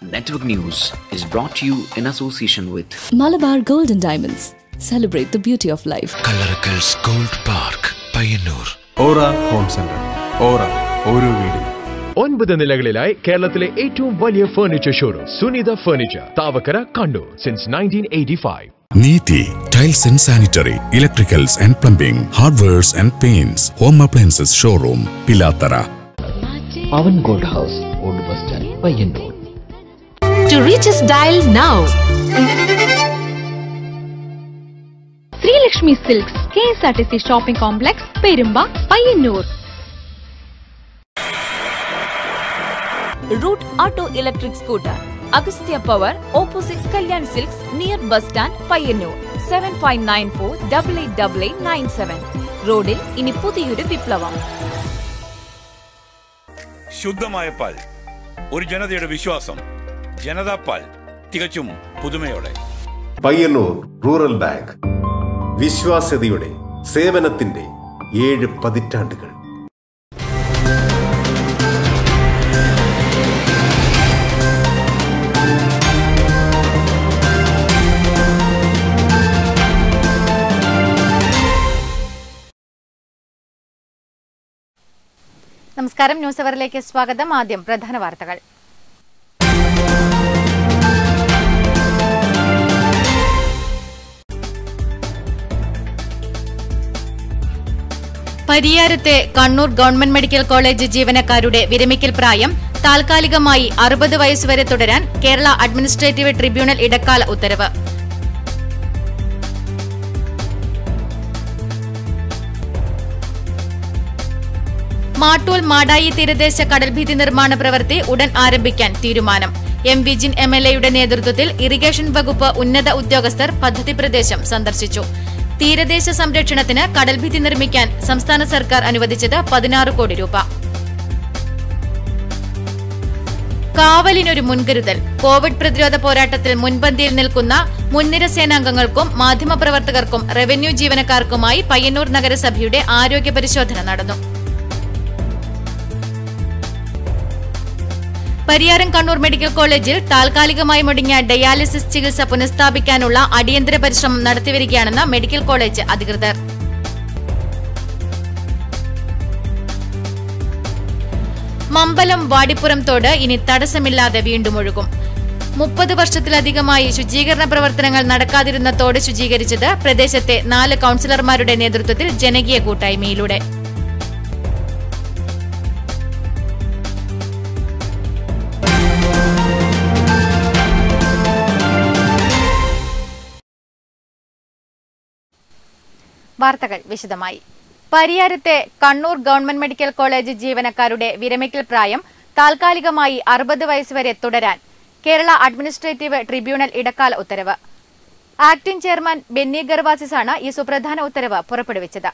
Network News is brought to you in association with Malabar Gold and Diamonds. Celebrate the beauty of life. Kallarakkals gold park Payyanur Aura home centre Aura ഓരോ വീടും ഒൻപത് നിലകളിലായി കേരളത്തിലെ ഏറ്റവും വലിയ furniture showroom Sunitha furniture Thavakkara Kannur since nineteen eighty five Neethi tiles and sanitary electricals and plumbing hardwares and paints home appliances showroom Pilathara Pavan gold house old bus stand Payyanur To reach us, dial now. Sreelakshmi silks K S R T C shopping complex Perumba Payyanur Root Auto Electric Scooter. Agastya Power, opposite Kalyan Silks, near bus stand, Payyanur seven five nine four double eight double eight nine seven റോഡിൽ ഇനി പുതിയൊരു വിപ്ലവം ശുദ്ധമായ പാൽ ഒരു ജനതയുടെ വിശ്വാസം ജനതാ പാൽ തികച്ചും പുതുമയോടെ പയ്യന്നൂർ റൂറൽ ബാങ്ക് വിശ്വാസ്യതയുടെ സേവനത്തിന്റെ ഏഴ് പതിറ്റാണ്ടുകൾ നമസ്കാരം ന്യൂസ് അവറിലേക്ക് സ്വാഗതം ആദ്യം പ്രധാന വാർത്തകൾ പരിയാരത്തെ കണ്ണൂർ ഗവൺമെന്റ് മെഡിക്കൽ കോളേജ് ജീവനക്കാരുടെ വിരമിക്കൽ പ്രായം താൽക്കാലികമായി അറുപത് വയസ്സുവരെ തുടരാൻ കേരള അഡ്മിനിസ്ട്രേറ്റീവ് ട്രിബ്യൂണൽ ഇടക്കാല ഉത്തരവ് മാട്ടൂൽ മാടായി തീരദേശ കടൽഭിത്തി നിർമ്മാണ പ്രവൃത്തി ഉടൻ ആരംഭിക്കാൻ തീരുമാനം M Vijin M L എയുടെ നേതൃത്വത്തിൽ ഇറിഗേഷൻ വകുപ്പ് ഉന്നത ഉദ്യോഗസ്ഥർ പദ്ധതി പ്രദേശം സന്ദർശിച്ചു തീരദേശ സംരക്ഷണത്തിന് കടൽഭിത്തി നിർമ്മിക്കാൻ സംസ്ഥാന സർക്കാർ അനുവദിച്ചത് പതിനാറ് കോടി രൂപ കാവലിനൊരു മുൻകരുതൽ കോവിഡ് പ്രതിരോധ പോരാട്ടത്തിൽ മുൻപന്തിയിൽ നിൽക്കുന്ന മുൻനിര സേനാംഗങ്ങൾക്കും മാധ്യമപ്രവർത്തകർക്കും റവന്യൂ ജീവനക്കാർക്കുമായി പയ്യന്നൂർ നഗരസഭയുടെ ആരോഗ്യ പരിശോധന നടന്നു പരിയാരം കണ്ണൂർ മെഡിക്കൽ കോളേജിൽ താൽക്കാലികമായി മുടങ്ങിയ ഡയാലിസിസ് ചികിത്സ പുനഃസ്ഥാപിക്കാനുള്ള അടിയന്തര പരിശ്രമം നടത്തിവരികയാണെന്ന് മെഡിക്കൽ കോളേജ് അധികൃതർ മമ്പലം വാടിപ്പുറം തോട് ഇനി തടസ്സമില്ലാതെ വീണ്ടും ഒഴുകും മുപ്പത് വർഷത്തിലധികമായി ശുചീകരണ പ്രവർത്തനങ്ങൾ നടക്കാതിരുന്ന തോട് ശുചീകരിച്ചത് പ്രദേശത്തെ നാല് കൌൺസിലർമാരുടെ നേതൃത്വത്തിൽ ജനകീയ കൂട്ടായ്മയിലൂടെ വാർത്തകൾ വിശദമായി പരിയാരത്തെ കണ്ണൂർ ഗവൺമെന്റ് മെഡിക്കൽ കോളേജ് ജീവനക്കാരുടെ വിരമിക്കൽ പ്രായം താൽക്കാലികമായി അറുപത് വയസ്സുവരെ തുടരാൻ കേരള അഡ്മിനിസ്ട്രേറ്റീവ് ട്രിബ്യൂണൽ ഇടക്കാല ഉത്തരവ് ആക്ടിംഗ് ചെയർമാൻ ബെന്നി ഗർവാസിസാണ് ഈ സുപ്രധാന ഉത്തരവ് പുറപ്പെടുവിച്ചത്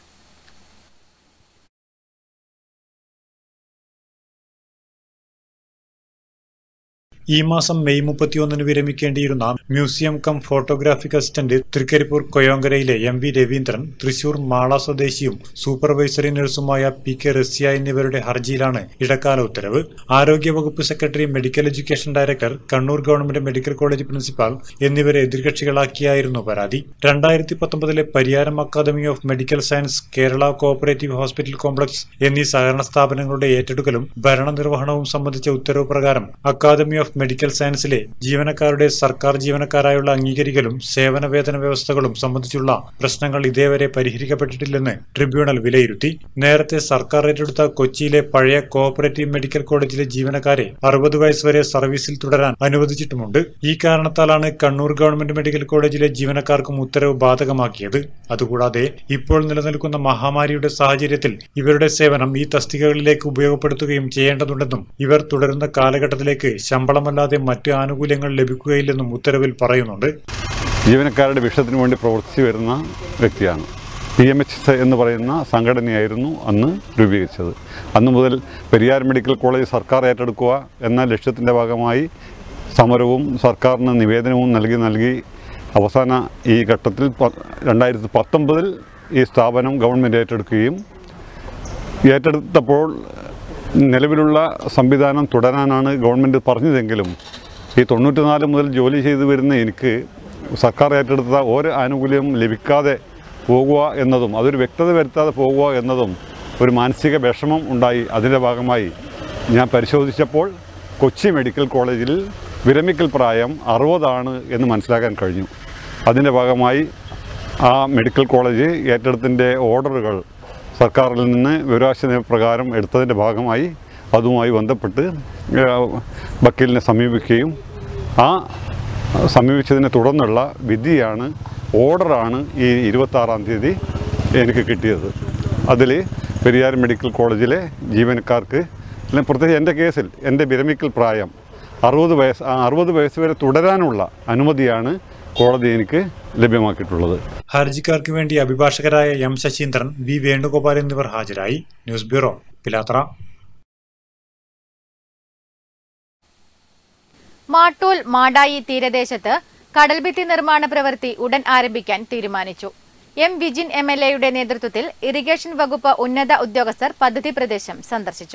ഈ മാസം മെയ് മുപ്പത്തിയൊന്നിന് വിരമിക്കേണ്ടിയിരുന്ന museum cum photographic assistant Thrikaripur കൊയോങ്കരയിലെ എം വി രവീന്ദ്രൻ തൃശൂർ മാള സ്വദേശിയും സൂപ്പർവൈസറി നഴ്സുമായ പി കെ റസ്യ എന്നിവരുടെ ഹർജിയിലാണ് ഇടക്കാല ഉത്തരവ് ആരോഗ്യവകുപ്പ് secretary medical education director Kannur government medical college principal എന്നിവരെ എതിർകക്ഷികളാക്കിയായിരുന്നു പരാതി രണ്ടായിരത്തി പത്തൊമ്പതിലെ Pariyaram academy of medical science Kerala cooperative hospital complex എന്നീ സഹകരണ സ്ഥാപനങ്ങളുടെ ഏറ്റെടുക്കലും ഭരണനിർവഹണവും സംബന്ധിച്ച ഉത്തരവ് പ്രകാരം അക്കാദമി ഓഫ് മെഡിക്കൽ സയൻസിലെ ജീവനക്കാരുടെ സർക്കാർ ജീവനക്കാരായുള്ള അംഗീകരിക്കലും സേവന വേതന വ്യവസ്ഥകളും സംബന്ധിച്ചുള്ള പ്രശ്നങ്ങൾ ഇതേവരെ പരിഹരിക്കപ്പെട്ടിട്ടില്ലെന്ന് ട്രിബ്യൂണൽ വിലയിരുത്തി നേരത്തെ സർക്കാർ ഏറ്റെടുത്ത കൊച്ചിയിലെ പഴയ കോഓപ്പറേറ്റീവ് മെഡിക്കൽ കോളേജിലെ ജീവനക്കാരെ അറുപത് വയസ്സ് വരെ സർവീസിൽ തുടരാൻ അനുവദിച്ചിട്ടുമുണ്ട് ഈ കാരണത്താലാണ് കണ്ണൂർ ഗവൺമെന്റ് മെഡിക്കൽ കോളേജിലെ ജീവനക്കാർക്കും ഉത്തരവ് ബാധകമാക്കിയത് അതുകൂടാതെ ഇപ്പോൾ നിലനിൽക്കുന്ന മഹാമാരിയുടെ സാഹചര്യത്തിൽ ഇവരുടെ സേവനം ഈ തസ്തികകളിലേക്ക് ഉപയോഗപ്പെടുത്തുകയും ചെയ്യേണ്ടതുണ്ടെന്നും ഇവർ തുടരുന്ന കാലഘട്ടത്തിലേക്ക് ശമ്പളമല്ലാതെ മറ്റ് ആനുകൂല്യങ്ങൾ ലഭിക്കുകയില്ലെന്നും ഉത്തരവിൽ പറയുന്നുണ്ട് ജീവനക്കാരുടെ വിഷയത്തിന് വേണ്ടി പ്രവർത്തിച്ചു വരുന്ന വ്യക്തിയാണ് പി എം എച്ച് എസ് എന്ന് പറയുന്ന സംഘടനയായിരുന്നു അന്ന് രൂപീകരിച്ചത് അന്നു മുതൽ പെരിയാർ മെഡിക്കൽ കോളേജ് സർക്കാർ ഏറ്റെടുക്കുക എന്ന ലക്ഷ്യത്തിൻ്റെ ഭാഗമായി സമരവും സർക്കാരിന് നിവേദനവും നൽകി നൽകി അവസാന ഈ ഘട്ടത്തിൽ രണ്ടായിരത്തി പത്തൊമ്പതിൽ ഈ സ്ഥാപനം ഗവൺമെൻറ് ഏറ്റെടുക്കുകയും ഏറ്റെടുത്തപ്പോൾ നിലവിലുള്ള സംവിധാനം തുടരാനാണ് ഗവൺമെൻറ് പറഞ്ഞതെങ്കിലും ഈ തൊണ്ണൂറ്റിനാല് മുതൽ ജോലി ചെയ്തു വരുന്ന എനിക്ക് സർക്കാർ ഏറ്റെടുത്ത ഒരു ആനുകൂല്യം ലഭിക്കാതെ പോകുക എന്നതും അതൊരു വ്യക്തത വരുത്താതെ പോകുക എന്നതും ഒരു മാനസിക വിഷമം ഉണ്ടായി അതിൻ്റെ ഭാഗമായി ഞാൻ പരിശോധിച്ചപ്പോൾ കൊച്ചി മെഡിക്കൽ കോളേജിൽ വിരമിക്കൽ പ്രായം അറുപതാണ് എന്ന് മനസ്സിലാക്കാൻ കഴിഞ്ഞു അതിൻ്റെ ഭാഗമായി ആ മെഡിക്കൽ കോളേജ് ഏറ്റെടുത്തിൻ്റെ ഓർഡറുകൾ സർക്കാരിൽ നിന്ന് വിവരാശ നിയമപ്രകാരം എടുത്തതിൻ്റെ ഭാഗമായി അതുമായി ബന്ധപ്പെട്ട് ഏഹ്, വക്കീലിനെ സമീപിക്കുകയും ആ സമീപിച്ചതിനെ തുടർന്നുള്ള വിധിയാണ് ഓർഡറാണ് ഈ ഇരുപത്താറാം തീയതി എനിക്ക് കിട്ടിയത് അതിൽ പെരിയാർ മെഡിക്കൽ കോളേജിലെ ജീവനക്കാർക്ക് അല്ലെങ്കിൽ പ്രത്യേകിച്ച് എൻ്റെ കേസിൽ എൻ്റെ വിരമിക്കൽ പ്രായം അറുപത് വയസ്സ് ആ അറുപത് വയസ്സ് വരെ തുടരാനുള്ള അനുമതിയാണ് കോടതി എനിക്ക് ലഭ്യമാക്കിയിട്ടുള്ളത് ഹർജിക്കാർക്ക് വേണ്ടി അഭിഭാഷകരായ എം ശശീന്ദ്രൻ വി വേണുഗോപാൽ എന്നിവർ ഹാജരായി ന്യൂസ് ബ്യൂറോ പിലാത്ര മാട്ടൂൽ മാടായി തീരദേശത്ത് കടൽഭിത്തി നിർമ്മാണ പ്രവൃത്തി ഉടൻ ആരംഭിക്കാൻ തീരുമാനിച്ചു എം വിജിൻ എം എൽ എയുടെ നേതൃത്വത്തിൽ ഇറിഗേഷൻ വകുപ്പ് ഉന്നത ഉദ്യോഗസ്ഥർ പദ്ധതി പ്രദേശം സന്ദർശിച്ചു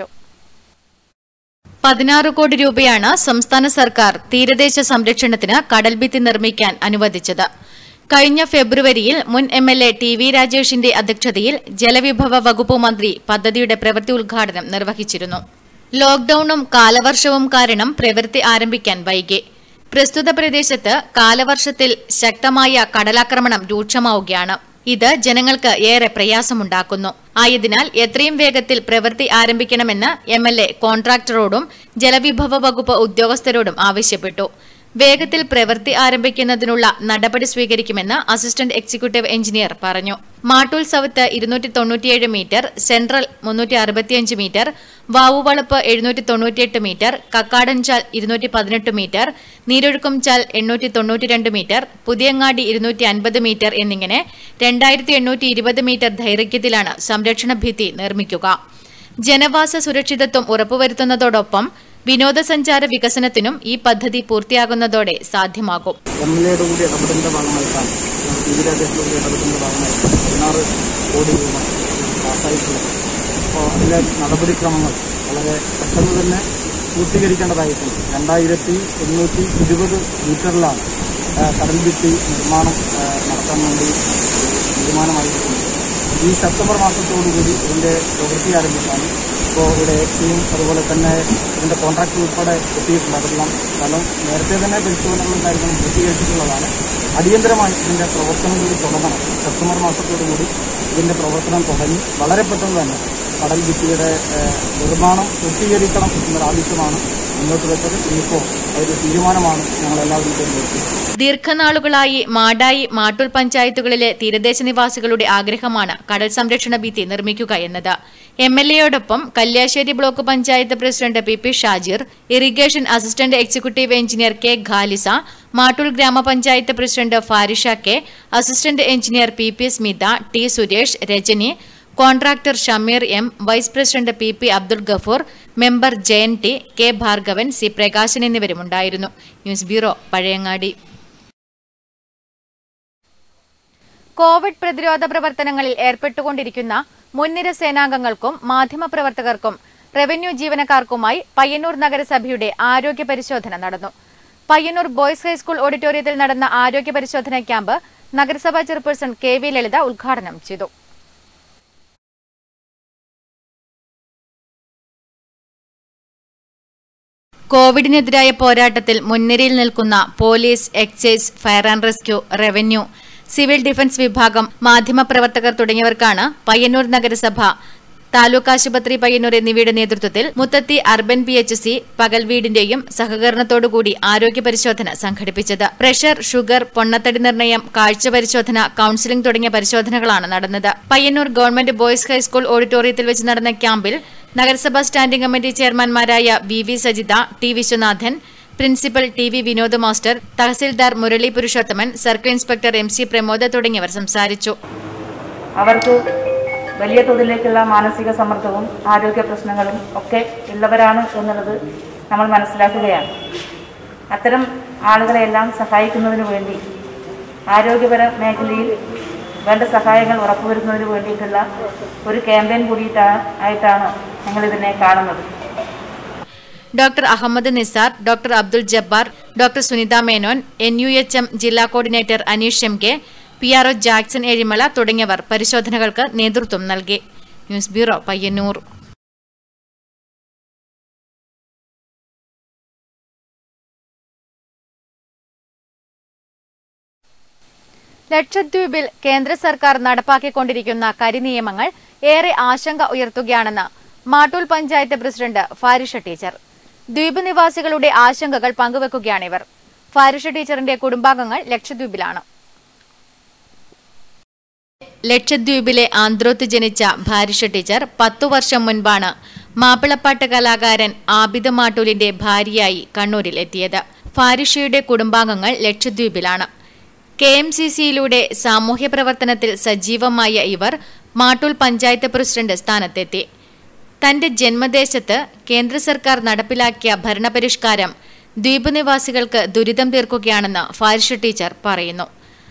പതിനാറ് കോടി രൂപയാണ് സംസ്ഥാന സർക്കാർ തീരദേശ സംരക്ഷണത്തിന് കടൽഭിത്തി നിർമ്മിക്കാൻ അനുവദിച്ചത് കഴിഞ്ഞ ഫെബ്രുവരിയിൽ മുൻ M L A T V രാജേഷിന്റെ അധ്യക്ഷതയിൽ ജലവിഭവ വകുപ്പ് മന്ത്രി പദ്ധതിയുടെ പ്രവൃത്തി ഉദ്ഘാടനം നിർവഹിച്ചിരുന്നു ലോക്ഡൌണും കാലവർഷവും കാരണം പ്രവൃത്തി ആരംഭിക്കാൻ വൈകി പ്രസ്തുത പ്രദേശത്ത് കാലവർഷത്തിൽ ശക്തമായ കടലാക്രമണം രൂക്ഷമാവുകയാണ് ഇത് ജനങ്ങൾക്ക് ഏറെ പ്രയാസമുണ്ടാക്കുന്നു ആയതിനാൽ എത്രയും വേഗത്തിൽ പ്രവൃത്തി ആരംഭിക്കണമെന്ന് എം എൽ എ കോൺട്രാക്ടറോടും ജലവിഭവ വകുപ്പ് ഉദ്യോഗസ്ഥരോടും ആവശ്യപ്പെട്ടു വേഗത്തിൽ പ്രവൃത്തി ആരംഭിക്കുന്നതിനുള്ള നടപടി സ്വീകരിക്കുമെന്ന് അസിസ്റ്റന്റ് എക്സിക്യൂട്ടീവ് എഞ്ചിനീയർ പറഞ്ഞു മാട്ടൂൽ സൗത്ത് ഇരുന്നൂറ്റി തൊണ്ണൂറ്റിയേഴ് മീറ്റർ സെൻട്രൽ മുന്നൂറ്റി അറുപത്തിയഞ്ച് മീറ്റർ വാവുവളപ്പ് എഴുന്നൂറ്റി തൊണ്ണൂറ്റിയെട്ട് മീറ്റർ കക്കാടൻചാൽ ഇരുന്നൂറ്റി പതിനെട്ട് മീറ്റർ നീരൊഴുക്കുംചാൽ എണ്ണൂറ്റി തൊണ്ണൂറ്റിരണ്ട് മീറ്റർ പുതിയങ്ങാടി ഇരുന്നൂറ്റി അൻപത് മീറ്റർ എന്നിങ്ങനെ രണ്ടായിരത്തി എണ്ണൂറ്റി ഇരുപത് മീറ്റർ ദൈർഘ്യത്തിലാണ് സംരക്ഷണ ഭിത്തി നിർമ്മിക്കുക ജനവാസ സുരക്ഷിതത്വം ഉറപ്പുവരുത്തുന്നതോടൊപ്പം വിനോദസഞ്ചാര വികസനത്തിനും ഈ പദ്ധതി പൂർത്തിയാകുന്നതോടെ സാധ്യമാകും എം എൽ എയുടെ കൂടി ഇടപെടലിൻ്റെ ഭാഗമായിട്ടാണ് ടി വി രാജേഷിൻ്റെ കൂടി ഇടപെടലിൻ്റെ ഭാഗമായിട്ടാണ് പതിനാറ് കോടി രൂപ പാസ്സായിട്ടുള്ളത് അപ്പോൾ അതിലെ നടപടിക്രമങ്ങൾ വളരെ പെട്ടെന്ന് തന്നെ പൂർത്തീകരിക്കേണ്ടതായിട്ടുണ്ട് രണ്ടായിരത്തി എണ്ണൂറ്റി ഇരുപത് മീറ്ററിലാണ് ആ, കടൽ ഭിത്തി നിർമ്മാണം ആ, നടത്താൻ വേണ്ടി തീരുമാനമായിരിക്കുന്നത് ഈ സെപ്റ്റംബർ മാസത്തോടുകൂടി ഇതിൻ്റെ പ്രവൃത്തി ആരംഭിക്കാനും ഇപ്പോൾ ഇവിടെ എക്സിയും അതുപോലെ തന്നെ ഇതിൻ്റെ കോൺട്രാക്ട് ഉൾപ്പെടെ എത്തിയിട്ടുണ്ട് അതെല്ലാം സ്ഥലം നേരത്തെ തന്നെ പരിശോധനകളും കാര്യങ്ങളും പൂർത്തീകരിച്ചിട്ടുള്ളതാണ് അടിയന്തരമായി ഇതിൻ്റെ പ്രവർത്തനം കൂടി തുടങ്ങണം സെപ്റ്റംബർ മാസത്തോടുകൂടി ഇതിൻ്റെ പ്രവർത്തനം തുടങ്ങി വളരെ പെട്ടെന്ന് തന്നെ കടൽ ഭിത്തിയുടെ ഏഹ്, നിർമ്മാണം പൂർത്തീകരിക്കണം എന്നൊരു ആവശ്യമാണ് മുന്നോട്ട് വെച്ചത് ഇനിയിപ്പോൾ ഒരു തീരുമാനമാണ് ഞങ്ങളെല്ലാവരും തെരഞ്ഞെടുത്തത് ദീർഘനാളുകളായി മാടായി മാട്ടൂൽ പഞ്ചായത്തുകളിലെ തീരദേശ നിവാസികളുടെ ആഗ്രഹമാണ് കടൽ സംരക്ഷണ ഭിത്തി നിർമ്മിക്കുക എന്നത് എം എൽ എയോടൊപ്പം Kalliasseri block panchayat president P P Shajir irrigation assistant executive engineer K Khalisa Mattool ഗ്രാമപഞ്ചായത്ത് president Farisha K assistant engineer P P Smitha T Suresh Rajani contractor Shameer M vice president P P Abdul Gafoor member Jayan T K Bhargavan C Prakashan എന്നിവരുമുണ്ടായിരുന്നു ന്യൂസ് ബ്യൂറോ പഴയങ്ങാടി കോവിഡ് പ്രതിരോധ പ്രവർത്തനങ്ങളിൽ ഏർപ്പെട്ടുകൊണ്ടിരിക്കുന്ന മുൻനിര സേനാംഗങ്ങൾക്കും മാധ്യമപ്രവർത്തകർക്കും revenue ജീവനക്കാർക്കുമായി Payyanur നഗരസഭയുടെ ആരോഗ്യ പരിശോധന നടന്നു പയ്യന്നൂർ ബോയ്സ് ഹൈസ്കൂൾ ഓഡിറ്റോറിയത്തിൽ നടന്ന ആരോഗ്യ പരിശോധന ക്യാമ്പ് നഗരസഭാ ചെയർപേഴ്സൺ കെ വി ലളിത ഉദ്ഘാടനം ചെയ്തു കോവിഡിനെതിരായ പോരാട്ടത്തിൽ മുൻനിരയിൽ നിൽക്കുന്ന police excise fire and rescue revenue civil defence വിഭാഗം മാധ്യമപ്രവർത്തകർ തുടങ്ങിയവർക്കാണ് പയ്യന്നൂർ നഗരസഭ താലൂക്ക് ആശുപത്രി പയ്യന്നൂർ എന്നിവയുടെ നേതൃത്വത്തിൽ Muthathi urban P H C പകൽ വീടിന്റെയും സഹകരണത്തോടുകൂടി ആരോഗ്യ പരിശോധന സംഘടിപ്പിച്ചത് പ്രഷർ ഷുഗർ പൊണ്ണത്തടി നിർണയം കാഴ്ച പരിശോധന കൌൺസിലിംഗ് തുടങ്ങിയ പരിശോധനകളാണ് നടന്നത് പയ്യന്നൂർ ഗവൺമെന്റ് ബോയ്സ് ഹൈസ്കൂൾ ഓഡിറ്റോറിയത്തിൽ വെച്ച് നടന്ന ക്യാമ്പിൽ നഗരസഭാ സ്റ്റാൻഡിംഗ് കമ്മിറ്റി ചെയർമാൻമാരായ V V Sajitha T Viswanathan principal T V Vinod master തഹസിൽദാർ Murali Purushothaman circle inspector M C Pramod തുടങ്ങിയവർ സംസാരിച്ചു അവർക്ക് വലിയ തോതിലേക്കുള്ള മാനസിക സമ്മർദ്ദവും ആരോഗ്യ പ്രശ്നങ്ങളും ഒക്കെ ഉള്ളവരാണ് എന്നുള്ളത് നമ്മൾ മനസ്സിലാക്കുകയാണ് അത്തരം ആളുകളെല്ലാം സഹായിക്കുന്നതിന് വേണ്ടി ആരോഗ്യപര മേഖലയിൽ വേണ്ട സഹായങ്ങൾ ഉറപ്പുവരുന്നതിന് വേണ്ടിയിട്ടുള്ള ഒരു ക്യാമ്പയിൻ കൂടിയിട്ടാണ് ആയിട്ടാണ് ഞങ്ങളിതിനെ കാണുന്നത് doctor Ahammed Nisar doctor Abdul Jabbar doctor Sunitha Menon N U H M ജില്ലാ coordinator Anish M K P R O Jackson Ezhimala തുടങ്ങിയവർ പരിശോധനകൾക്ക് നേതൃത്വം നൽകി ന്യൂസ് ബ്യൂറോ പയ്യന്നൂർ ലക്ഷദ്വീപിൽ കേന്ദ്ര സർക്കാർ നടപ്പാക്കിക്കൊണ്ടിരിക്കുന്ന കരിനിയമങ്ങൾ ഏറെ ആശങ്ക ഉയർത്തുകയാണെന്ന് മാട്ടൂൽ പഞ്ചായത്ത് പ്രസിഡന്റ് ഫാരിഷ ടീച്ചർ ദ്വീപ് നിവാസികളുടെ ആശങ്കകൾ പങ്കുവെക്കുകയാണിവർ ഫാരിഷ ടീച്ചറിന്റെ കുടുംബാംഗങ്ങൾ ലക്ഷദ്വീപിലാണ് ലക്ഷദ്വീപിലെ ആന്ധ്രോത്ത് ജനിച്ച ഭാരിഷ ടീച്ചർ പത്തു വർഷം മുൻപാണ് മാപ്പിളപ്പാട്ട് കലാകാരൻ ആബിദ് മാട്ടൂലിന്റെ ഭാര്യയായി കണ്ണൂരിൽ എത്തിയത് ഫാരിഷയുടെ കുടുംബാംഗങ്ങൾ ലക്ഷദ്വീപിലാണ് കെ എം സി സിയിലൂടെ സാമൂഹ്യ പ്രവർത്തനത്തിൽ സജീവമായ ഇവർ മാട്ടൂൽ പഞ്ചായത്ത് പ്രസിഡന്റ് സ്ഥാനത്തെത്തി തന്റെ ജന്മദേശത്ത് കേന്ദ്ര സർക്കാർ നടപ്പിലാക്കിയ ഭരണപരിഷ്കാരം ദ്വീപ് നിവാസികൾക്ക് ദുരിതം തീർക്കുകയാണെന്ന് ഫാരിഷ ടീച്ചർ പറയുന്നു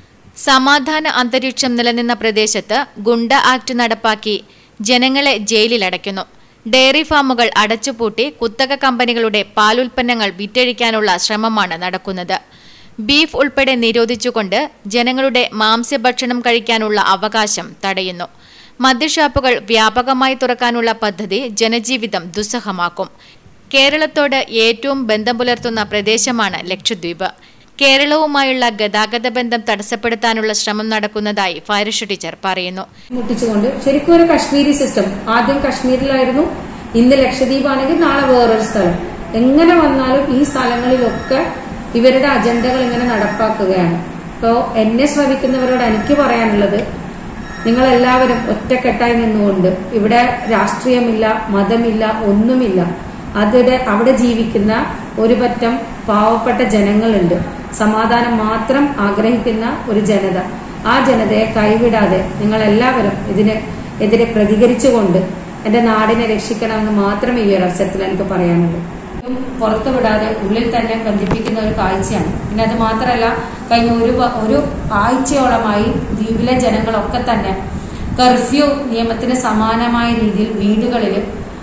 സമാധാന അന്തരീക്ഷം നിലനിന്ന പ്രദേശത്ത് ഗുണ്ട ആക്ട് നടപ്പാക്കി ജനങ്ങളെ ജയിലിലടയ്ക്കുന്നു ഡയറി ഫാമുകൾ അടച്ചുപൂട്ടി കുത്തക കമ്പനികളുടെ പാലുൽപ്പന്നങ്ങൾ വിറ്റഴിക്കാനുള്ള ശ്രമമാണ് നടക്കുന്നത് ബീഫ് ഉൾപ്പെടെ നിരോധിച്ചുകൊണ്ട് ജനങ്ങളുടെ മാംസ്യഭക്ഷണം കഴിക്കാനുള്ള അവകാശം തടയുന്നു മദ്യഷാപ്പുകൾ വ്യാപകമായി തുറക്കാനുള്ള പദ്ധതി ജനജീവിതം ദുസ്സഹമാക്കും കേരളത്തോട് ഏറ്റവും ബന്ധം പുലർത്തുന്ന പ്രദേശമാണ് ലക്ഷദ്വീപ് കേരളവുമായുള്ള ഗതാഗത ബന്ധം തടസ്സപ്പെടുത്താനുള്ള ശ്രമം നടക്കുന്നതായി ഫാരിഷ ടീച്ചർ പറയുന്നു മുട്ടിച്ചുകൊണ്ട് ശരിക്കും ഒരു കശ്മീരി സിസ്റ്റം ആദ്യം കശ്മീരിലായിരുന്നു ഇന്ന് ലക്ഷദ്വീപ് ആണെങ്കിൽ നാളെ വേറൊരു സ്ഥലം എങ്ങനെ വന്നാലും ഈ സ്ഥലങ്ങളിലൊക്കെ ഇവരുടെ അജണ്ടകൾ ഇങ്ങനെ നടപ്പാക്കുകയാണ് ഇപ്പോ എന്നെ ശ്രമിക്കുന്നവരോട് എനിക്ക് പറയാനുള്ളത് നിങ്ങളെല്ലാവരും ഒറ്റക്കെട്ടായി നിന്നുകൊണ്ട് ഇവിടെ രാഷ്ട്രീയമില്ല മതമില്ല ഒന്നുമില്ല അതിടെ അവിടെ ജീവിക്കുന്ന ഒരു പറ്റം പാവപ്പെട്ട ജനങ്ങളുണ്ട് സമാധാനം മാത്രം ആഗ്രഹിക്കുന്ന ഒരു ജനത ആ ജനതയെ കൈവിടാതെ നിങ്ങൾ എല്ലാവരും ഇതിന് എതിരെ പ്രതികരിച്ചുകൊണ്ട് എന്റെ നാടിനെ രക്ഷിക്കണമെന്ന് മാത്രമേ ഈ ഒരു അവസരത്തിൽ എനിക്ക് പറയാനുള്ളൂ പുറത്തു വിടാതെ ഉള്ളിൽ തന്നെ ബന്ധിപ്പിക്കുന്ന ഒരു കാഴ്ചയാണ് പിന്നെ അത് മാത്രമല്ല കഴിഞ്ഞ ഒരു വ- ഒരു ആഴ്ചയോളമായി ദ്വീപിലെ ജനങ്ങളൊക്കെ തന്നെ കർഫ്യൂ നിയമത്തിന് സമാനമായ രീതിയിൽ വീടുകളിൽ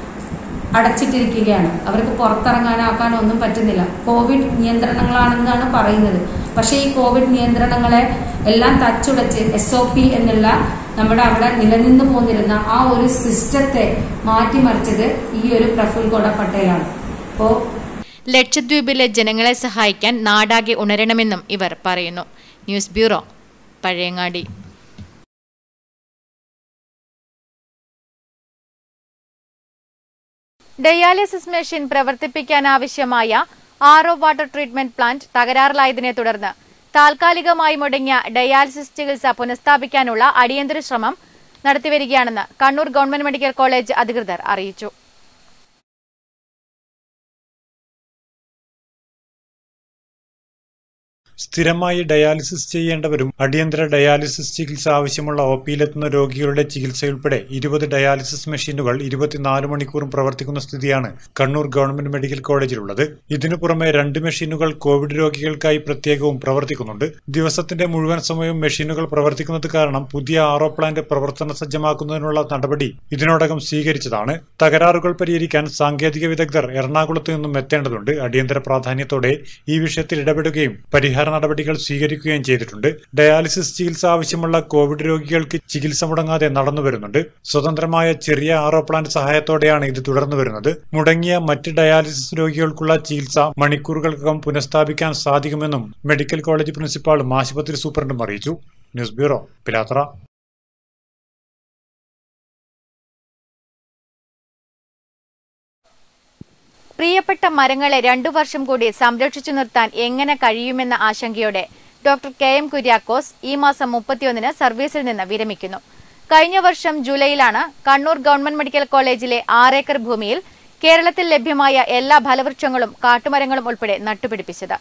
അടച്ചിട്ടിരിക്കുകയാണ് അവർക്ക് പുറത്തിറങ്ങാനാക്കാനോ ഒന്നും പറ്റുന്നില്ല കോവിഡ് നിയന്ത്രണങ്ങളാണെന്നാണ് പറയുന്നത് പക്ഷേ ഈ കോവിഡ് നിയന്ത്രണങ്ങളെ എല്ലാം തച്ചുടച്ച് എസ് ഒ പി എന്നുള്ള നമ്മുടെ അവിടെ നിലനിന്നു പോന്നിരുന്ന ആ ഒരു സിസ്റ്റത്തെ മാറ്റിമറിച്ചത് ഈ ഒരു പ്രഫുൽ ഗോഡ പട്ടേലാണ് അപ്പോ ലക്ഷദ്വീപിലെ ജനങ്ങളെ സഹായിക്കാൻ നാടാകെ ഉണരണമെന്നും ഇവർ പറയുന്നു news bureau Pazhayangadi dialysis machine പ്രവർത്തിപ്പിക്കാനാവശ്യമായ R O water treatment plant തകരാറിലായതിനെ തുടർന്ന് താൽക്കാലികമായി മുടങ്ങിയ ഡയാലിസിസ് ചികിത്സ പുനഃസ്ഥാപിക്കാനുള്ള അടിയന്തര ശ്രമം നടത്തിവരികയാണെന്ന് കണ്ണൂർ ഗവൺമെന്റ് മെഡിക്കൽ കോളേജ് അധികൃതർ അറിയിച്ചു സ്ഥിരമായി ഡയാലിസിസ് ചെയ്യേണ്ടവരും അടിയന്തര ഡയാലിസിസ് ചികിത്സ ആവശ്യമുള്ള ഒ പിയിലെത്തുന്ന രോഗികളുടെ ചികിത്സയുൾപ്പെടെ ഇരുപത് ഡയാലിസിസ് മെഷീനുകൾ ഇരുപത്തിനാല് മണിക്കൂറും പ്രവർത്തിക്കുന്ന സ്ഥിതിയാണ് കണ്ണൂർ ഗവൺമെന്റ് മെഡിക്കൽ കോളേജിലുള്ളത് ഇതിനു പുറമെ രണ്ട് മെഷീനുകൾ കോവിഡ് രോഗികൾക്കായി പ്രത്യേകവും പ്രവർത്തിക്കുന്നുണ്ട് ദിവസത്തിന്റെ മുഴുവൻ സമയവും മെഷീനുകൾ പ്രവർത്തിക്കുന്നത് കാരണം പുതിയ ആറോ പ്ലാന്റ് പ്രവർത്തന സജ്ജമാക്കുന്നതിനുള്ള നടപടി ഇതിനോടകം സ്വീകരിച്ചതാണ് തകരാറുകൾ പരിഹരിക്കാൻ സാങ്കേതിക വിദഗ്ധർ എറണാകുളത്ത് നിന്നും എത്തേണ്ടതുണ്ട് അടിയന്തര പ്രാധാന്യത്തോടെ ഈ വിഷയത്തിൽ ഇടപെടുകയും പരിഹാര നടപടികൾ സ്വീകരിക്കുകയും ചെയ്തിട്ടുണ്ട് ഡയാലിസിസ് ചികിത്സ ആവശ്യമുള്ള കോവിഡ് രോഗികൾക്ക് ചികിത്സ മുടങ്ങാതെ നടന്നു വരുന്നുണ്ട് സ്വതന്ത്രമായ ചെറിയ ആറോ പ്ലാന്റ് സഹായത്തോടെയാണ് ഇത് തുടർന്നു വരുന്നത് മുടങ്ങിയ മറ്റ് ഡയാലിസിസ് രോഗികൾക്കുള്ള ചികിത്സ മണിക്കൂറുകൾക്കകം പുനഃസ്ഥാപിക്കാൻ സാധിക്കുമെന്നും മെഡിക്കൽ കോളേജ് പ്രിൻസിപ്പാളും ആശുപത്രി സൂപ്രണ്ടും അറിയിച്ചു ന്യൂസ് ബ്യൂറോ പിലാത്ര പ്രിയപ്പെട്ട മരങ്ങളെ രണ്ടു വർഷം കൂടി സംരക്ഷിച്ചു നിർത്താൻ എങ്ങനെ കഴിയുമെന്ന ആശങ്കയോടെ ഡോക്ടർ കെ എം കുര്യാക്കോസ് ഈ മാസം മുപ്പത്തിയൊന്നിന് സർവീസിൽ നിന്ന് വിരമിക്കുന്നു കഴിഞ്ഞ വർഷം ജൂലൈയിലാണ് കണ്ണൂർ ഗവൺമെന്റ് മെഡിക്കൽ കോളേജിലെ ആറേക്കർ ഭൂമിയിൽ കേരളത്തിൽ ലഭ്യമായ എല്ലാ ഫലവൃക്ഷങ്ങളും കാട്ടുമരങ്ങളും ഉൾപ്പെടെ നട്ടുപിടിപ്പിച്ചത്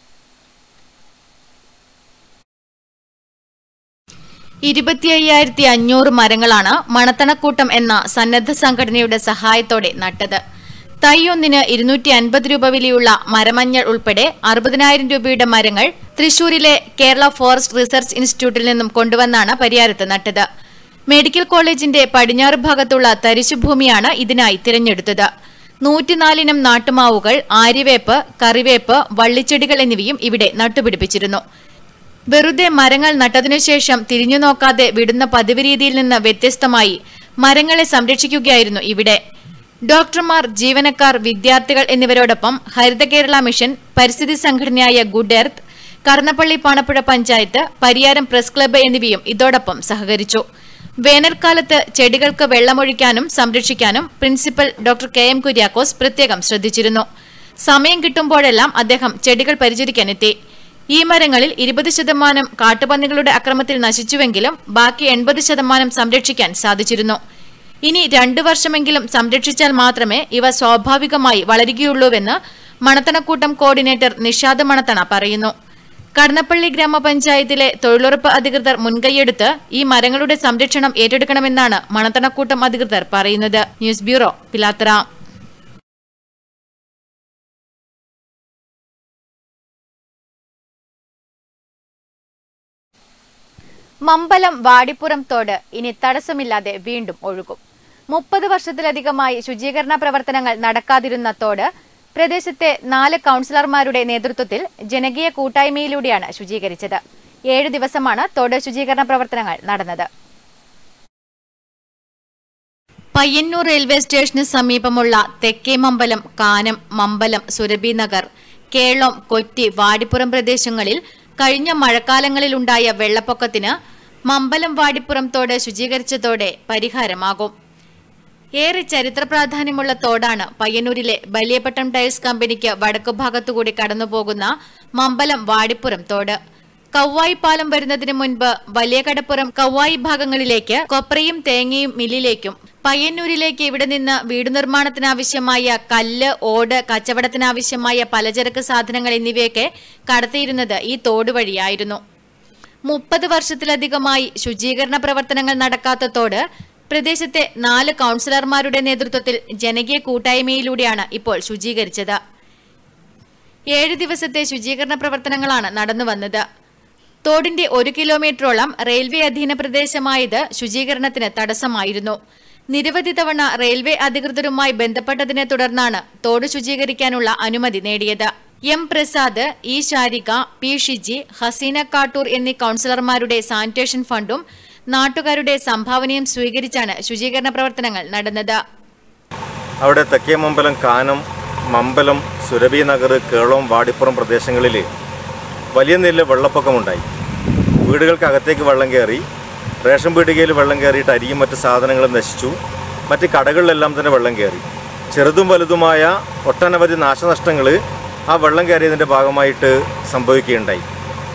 ഇരുപത്തി അയ്യായിരത്തി അഞ്ഞൂറ് മരങ്ങളാണ് മണത്തണക്കൂട്ടം എന്ന സന്നദ്ധ സംഘടനയുടെ സഹായത്തോടെ നട്ടത് തൈയൊന്നിന് ഇരുന്നൂറ്റി അൻപത് രൂപ വിലയുള്ള മരമഞ്ഞൾ ഉൾപ്പെടെ അറുപതിനായിരം രൂപയുടെ മരങ്ങൾ തൃശൂരിലെ കേരള ഫോറസ്റ്റ് റിസർച്ച് ഇൻസ്റ്റിറ്റ്യൂട്ടിൽ നിന്നും കൊണ്ടുവന്നാണ് പരിയാരത്ത് നട്ടത് മെഡിക്കൽ കോളേജിന്റെ പടിഞ്ഞാറ് ഭാഗത്തുള്ള തരിശുഭൂമിയാണ് ഇതിനായി തിരഞ്ഞെടുത്തത് നൂറ്റിനാലിനം നാട്ടുമാവുകൾ ആര്യവേപ്പ് കറിവേപ്പ് വള്ളിച്ചെടികൾ എന്നിവയും ഇവിടെ നട്ടുപിടിപ്പിച്ചിരുന്നു വെറുതെ മരങ്ങൾ നട്ടതിനുശേഷം തിരിഞ്ഞു നോക്കാതെ വിടുന്ന പതിവ് രീതിയിൽ നിന്ന് വ്യത്യസ്തമായി മരങ്ങളെ സംരക്ഷിക്കുകയായിരുന്നു ഇവിടെ ഡോക്ടർമാർ ജീവനക്കാർ വിദ്യാർത്ഥികൾ എന്നിവരോടൊപ്പം ഹരിത കേരള മിഷൻ പരിസ്ഥിതി സംഘടനയായ good earth Karnappally Panappuzha panchayat Pariyaram press club എന്നിവയും ഇതോടൊപ്പം സഹകരിച്ചു വേനൽക്കാലത്ത് ചെടികൾക്ക് വെള്ളമൊഴിക്കാനും സംരക്ഷിക്കാനും principal doctor K M Kuriakose പ്രത്യേകം ശ്രദ്ധിച്ചിരുന്നു സമയം കിട്ടുമ്പോഴെല്ലാം അദ്ദേഹം ചെടികൾ പരിചരിക്കാനെത്തി ഈ മരങ്ങളിൽ ഇരുപത് ശതമാനം കാട്ടുപന്നികളുടെ അക്രമത്തിൽ നശിച്ചുവെങ്കിലും ബാക്കി എൺപത് ശതമാനം സംരക്ഷിക്കാൻ സാധിച്ചിരുന്നു ഇനി രണ്ടു വർഷമെങ്കിലും സംരക്ഷിച്ചാൽ മാത്രമേ ഇവ സ്വാഭാവികമായി വളരുകയുള്ളൂവെന്ന് മണത്തണക്കൂട്ടം കോർഡിനേറ്റർ നിഷാദ് മണത്തണ പറയുന്നു കടന്നപ്പള്ളി ഗ്രാമപഞ്ചായത്തിലെ തൊഴിലുറപ്പ് അധികൃതർ മുൻകൈയെടുത്ത് ഈ മരങ്ങളുടെ സംരക്ഷണം ഏറ്റെടുക്കണമെന്നാണ് മണത്തണക്കൂട്ടം അധികൃതർ പറയുന്നത് ന്യൂസ് ബ്യൂറോ പിലാത്തറ മമ്പലം വാടിപ്പുറം തോട് ഇനി തടസ്സമില്ലാതെ വീണ്ടും ഒഴുകും മുപ്പത് വർഷത്തിലധികമായി ശുചീകരണ പ്രവർത്തനങ്ങൾ നടക്കാതിരുന്ന തോട് പ്രദേശത്തെ നാല് കൌൺസിലർമാരുടെ നേതൃത്വത്തിൽ ജനകീയ കൂട്ടായ്മയിലൂടെയാണ് ശുചീകരിച്ചത് ഏഴ് ദിവസമാണ് തോട് ശുചീകരണ പ്രവർത്തനങ്ങൾ നടന്നത് പയ്യന്നൂർ റെയിൽവേ സ്റ്റേഷന് സമീപമുള്ള തെക്കേമമ്പലം കാനം മമ്പലം സുരഭി നഗർ കേളം കൊറ്റി വാടിപ്പുറം പ്രദേശങ്ങളിൽ കഴിഞ്ഞ മഴക്കാലങ്ങളിലുണ്ടായ വെള്ളപ്പൊക്കത്തിന് മമ്പലം വാടിപ്പുറം തോട് ശുചീകരിച്ചതോടെ പരിഹാരമാകും ഏറെ ചരിത്ര പ്രാധാന്യമുള്ള തോടാണ് പയ്യന്നൂരിലെ വലിയപട്ടം ടൈൽസ് കമ്പനിക്ക് വടക്കുഭാഗത്തുകൂടി കടന്നുപോകുന്ന മമ്പലം വാടിപ്പുറം തോട് കൗവായി പാലം വരുന്നതിന് മുൻപ് വലിയ കടപ്പുറം കൗവായി ഭാഗങ്ങളിലേക്ക് കൊപ്രയും തേങ്ങയും മില്ലിലേക്കും പയ്യന്നൂരിലേക്ക് ഇവിടെ നിന്ന് വീട് നിർമ്മാണത്തിനാവശ്യമായ കല്ല് ഓട് കച്ചവടത്തിനാവശ്യമായ പലചരക്ക് സാധനങ്ങൾ എന്നിവയൊക്കെ കടത്തിയിരുന്നത് ഈ തോട് വഴിയായിരുന്നു മുപ്പത് വർഷത്തിലധികമായി ശുചീകരണ പ്രവർത്തനങ്ങൾ നടക്കാത്ത തോട് പ്രദേശത്തെ നാല് കൌൺസിലർമാരുടെ നേതൃത്വത്തിൽ ജനകീയ കൂട്ടായ്മയിലൂടെയാണ് ഇപ്പോൾ ശുചീകരിച്ചത് ഏഴ് ദിവസത്തെ ശുചീകരണ പ്രവർത്തനങ്ങളാണ് നടന്നുവന്നത് തോടിന്റെ ഒരു കിലോമീറ്ററോളം റെയിൽവേ അധീന പ്രദേശമായത് ശുചീകരണത്തിന് തടസ്സമായിരുന്നു നിരവധി തവണ റെയിൽവേ അധികൃതരുമായി ബന്ധപ്പെട്ടതിനെ തുടർന്നാണ് തോട് ശുചീകരിക്കാനുള്ള അനുമതി നേടിയത് M Prasad E Sarika P Shiji Haseena Kattoor എന്നീ കൌൺസിലർമാരുടെ സാനിറ്റേഷൻ ഫണ്ടും നാട്ടുകാരുടെ സംഭാവനയും സ്വീകരിച്ചാണ് ശുചീകരണ പ്രവർത്തനങ്ങൾ നടന്നത് അവിടെ തെക്കേമമ്പലം കാനം മമ്പലം സുരഭി നഗർ കേളം വാടിപ്പുറം പ്രദേശങ്ങളിൽ വലിയ നിലയിൽ വെള്ളപ്പൊക്കമുണ്ടായി വീടുകൾക്കകത്തേക്ക് വെള്ളം കയറി റേഷൻ പീടികയിൽ വെള്ളം കയറിയിട്ട് അരിയും മറ്റ് സാധനങ്ങളും നശിച്ചു മറ്റ് കടകളിലെല്ലാം തന്നെ വെള്ളം കയറി ചെറുതും വലുതുമായ ഒട്ടനവധി നാശനഷ്ടങ്ങൾ ആ വെള്ളം കയറിയതിൻ്റെ ഭാഗമായിട്ട് സംഭവിക്കുകയുണ്ടായി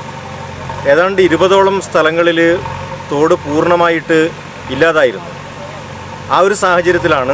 ഏതാണ്ട് ഇരുപതോളം സ്ഥലങ്ങളിൽ തോട് പൂർണ്ണമായിട്ട് ഇല്ലാതായിരുന്നു ആ ഒരു സാഹചര്യത്തിലാണ്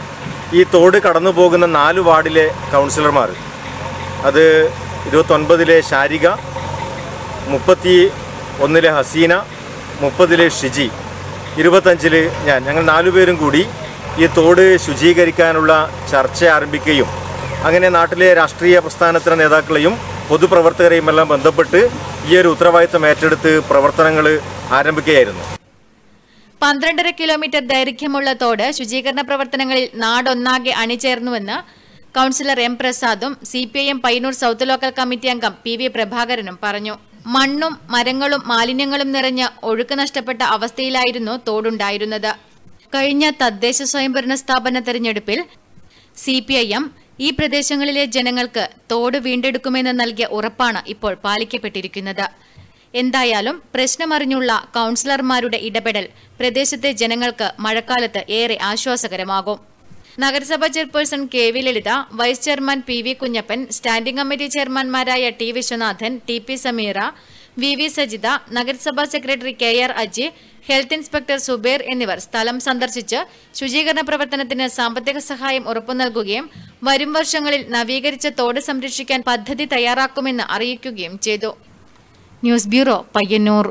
ഈ തോട് കടന്നു പോകുന്ന നാല് വാർഡിലെ കൗൺസിലർമാർ അത് ഇരുപത്തൊൻപതിലെ ശാരിക മുപ്പത്തി ഒന്നിലെ ഹസീന മുപ്പതിലെ ഷിജി ഇരുപത്തഞ്ചില് ഞാൻ ഞങ്ങൾ നാലുപേരും കൂടി ഈ തോട് ശുചീകരിക്കാനുള്ള ചർച്ച ആരംഭിക്കുകയും അങ്ങനെ നാട്ടിലെ രാഷ്ട്രീയ പ്രസ്ഥാനത്തിലെ നേതാക്കളെയും പൊതുപ്രവർത്തകരെയും എല്ലാം ബന്ധപ്പെട്ട് ഈ ഒരു ഉത്തരവാദിത്തം ഏറ്റെടുത്ത് പ്രവർത്തനങ്ങൾ ആരംഭിക്കുകയായിരുന്നു പന്ത്രണ്ടര കിലോമീറ്റർ ദൈർഘ്യമുള്ള തോട് ശുചീകരണ പ്രവർത്തനങ്ങളിൽ നാടൊന്നാകെ അണിചേർന്നുവെന്ന് കൌൺസിലർ എം പ്രസാദും C P I M Payyanur south local committee അംഗം പി വി പ്രഭാകരനും പറഞ്ഞു മണ്ണും മരങ്ങളും മാലിന്യങ്ങളും നിറഞ്ഞ് ഒഴുക്ക് നഷ്ടപ്പെട്ട അവസ്ഥയിലായിരുന്നു തോടുണ്ടായിരുന്നത് കഴിഞ്ഞ തദ്ദേശ സ്വയംഭരണ സ്ഥാപന തെരഞ്ഞെടുപ്പിൽ സി പി ഐ എം ഈ പ്രദേശങ്ങളിലെ ജനങ്ങൾക്ക് തോട് വീണ്ടെടുക്കുമെന്ന് നൽകിയ ഉറപ്പാണ് ഇപ്പോൾ പാലിക്കപ്പെട്ടിരിക്കുന്നത് എന്തായാലും പ്രശ്നമറിഞ്ഞുള്ള കൌൺസിലർമാരുടെ ഇടപെടൽ പ്രദേശത്തെ ജനങ്ങൾക്ക് മഴക്കാലത്ത് ഏറെ ആശ്വാസകരമാകും നഗരസഭാ chairperson K V Lalitha vice chairman P V Kunhappan standing committee ചെയർമാൻമാരായ T Viswanathan T P Sameera V V Sajitha നഗരസഭാ secretary K R Aji health inspector Zubair എന്നിവർ സ്ഥലം സന്ദർശിച്ച് ശുചീകരണ പ്രവർത്തനത്തിന് സാമ്പത്തിക സഹായം ഉറപ്പു നൽകുകയും വരും വർഷങ്ങളിൽ നവീകരിച്ച തോട് സംരക്ഷിക്കാൻ പദ്ധതി തയ്യാറാക്കുമെന്ന് അറിയിക്കുകയും ചെയ്തു news bureau Payyanur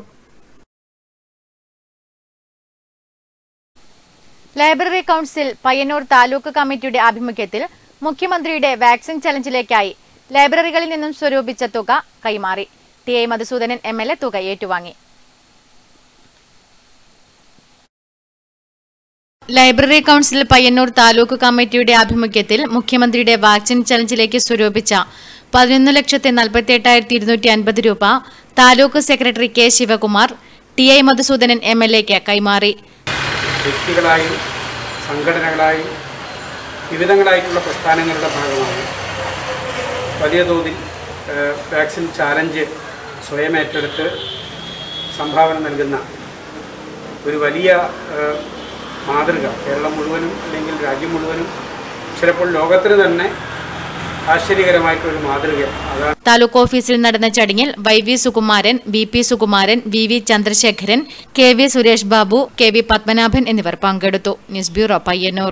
library council Payyanur taluk കമ്മിറ്റിയുടെ ആഭിമുഖ്യത്തിൽ മുഖ്യമന്ത്രിയുടെ വാക്സിൻ ചലഞ്ചിലേക്കായി ലൈബ്രറികളിൽ നിന്നും സ്വരൂപിച്ച തുക കൈമാറി T I Madhusoodanan M L A തുക ഏറ്റുവാങ്ങി ലൈബ്രറി കൌൺസിൽ പയ്യന്നൂർ താലൂക്ക് കമ്മിറ്റിയുടെ ആഭിമുഖ്യത്തിൽ മുഖ്യമന്ത്രിയുടെ വാക്സിൻ ചലഞ്ചിലേക്ക് സ്വരൂപിച്ച പതിനൊന്ന് ലക്ഷത്തി നാൽപ്പത്തി എട്ടായിരത്തി ഇരുന്നൂറ്റി അൻപത് രൂപ taluk secretary K Sivakumar T I Madhusoodanan M L എക്ക് കൈമാറി വ്യക്തികളായും സംഘടനകളായും വിവിധങ്ങളായിട്ടുള്ള പ്രസ്ഥാനങ്ങളുടെ ഭാഗമായി വലിയ തോതിൽ ഏഹ്, വാക്സിൻ ചാലഞ്ച് സ്വയം ഏറ്റെടുത്ത് സംഭാവന നൽകുന്ന ഒരു വലിയ ഏഹ്, മാതൃക കേരളം മുഴുവനും അല്ലെങ്കിൽ രാജ്യം മുഴുവനും ചിലപ്പോൾ ലോകത്തിന് തന്നെ ആശ്ചര്യകരമായിട്ടൊരു മാതൃക അതാണ് താലൂക്ക് ഓഫീസിൽ നടന്ന ചടങ്ങിൽ Y V Sukumaran V P Sukumaran V V Chandrasekharan K V Suresh Babu K V Padmanabhan എന്നിവർ പങ്കെടുത്തു news bureau Payyanur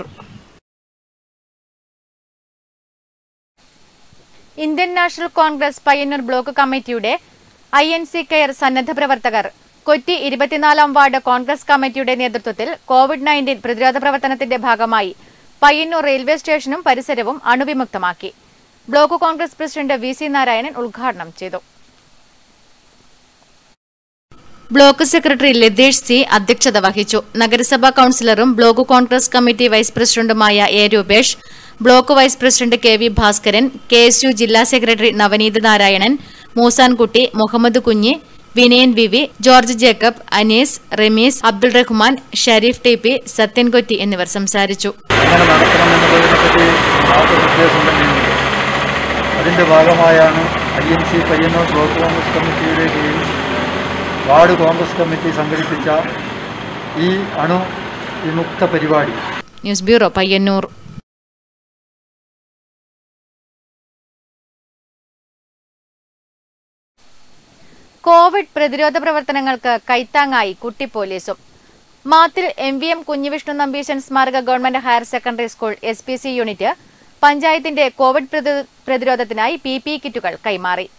Indian national Congress Payyanur block കമ്മിറ്റിയുടെ ഐ എൻ സി കെയർ സന്നദ്ധ പ്രവർത്തകർ കൊച്ചി ഇരുപത്തിനാലാം വാർഡ് കോൺഗ്രസ് കമ്മിറ്റിയുടെ നേതൃത്വത്തിൽ കോവിഡ് നയൻറ്റീൻ പ്രതിരോധ പ്രവർത്തനത്തിന്റെ ഭാഗമായി പയ്യന്നൂർ റെയിൽവേ സ്റ്റേഷനും പരിസരവും അണുവിമുക്തമാക്കി block Congress president V C Narayanan ഉദ്ഘാടനം ചെയ്തു ബ്ലോക്ക് സെക്രട്ടറി ലതേഷ് സി അധ്യക്ഷത വഹിച്ചു നഗരസഭാ കൌൺസിലറും ബ്ലോക്ക് കോൺഗ്രസ് കമ്മിറ്റി വൈസ് പ്രസിഡന്റുമായ A Roopesh block vice president K V Bhaskaran K S U ജില്ലാ secretary Navaneeth Narayanan Moosankutty Muhammed Kunhi Vinayan V V George Jacob Anees Rameez Abdul Rahman Shareef T P Sathyan Kotti എന്നിവർ സംസാരിച്ചു എങ്ങനെ നടത്തണമെന്നുള്ളതിനെപ്പറ്റി മാർഗനിർദ്ദേശം തന്നെയുണ്ട് അതിൻ്റെ ഭാഗമായാണ് I N C Payyanur block Congress കമ്മിറ്റിയുടെ കീഴിൽ വാർഡ് കോൺഗ്രസ് കമ്മിറ്റി സംഘടിപ്പിച്ച ഈ അണു വിമുക്ത പരിപാടി ന്യൂസ് ബ്യൂറോ പയ്യന്നൂർ കോവിഡ് പ്രതിരോധ പ്രവർത്തനങ്ങൾക്ക് കൈത്താങ്ങായി കുട്ടി പോലീസും Mathil M V M Kunhivishnu Nambeesan സ്മാരക government higher secondary school S P C unit പഞ്ചായത്തിന്റെ കോവിഡ് പ്രതി- പ്രതിരോധത്തിനായി പി പി കിറ്റുകൾ കൈമാറി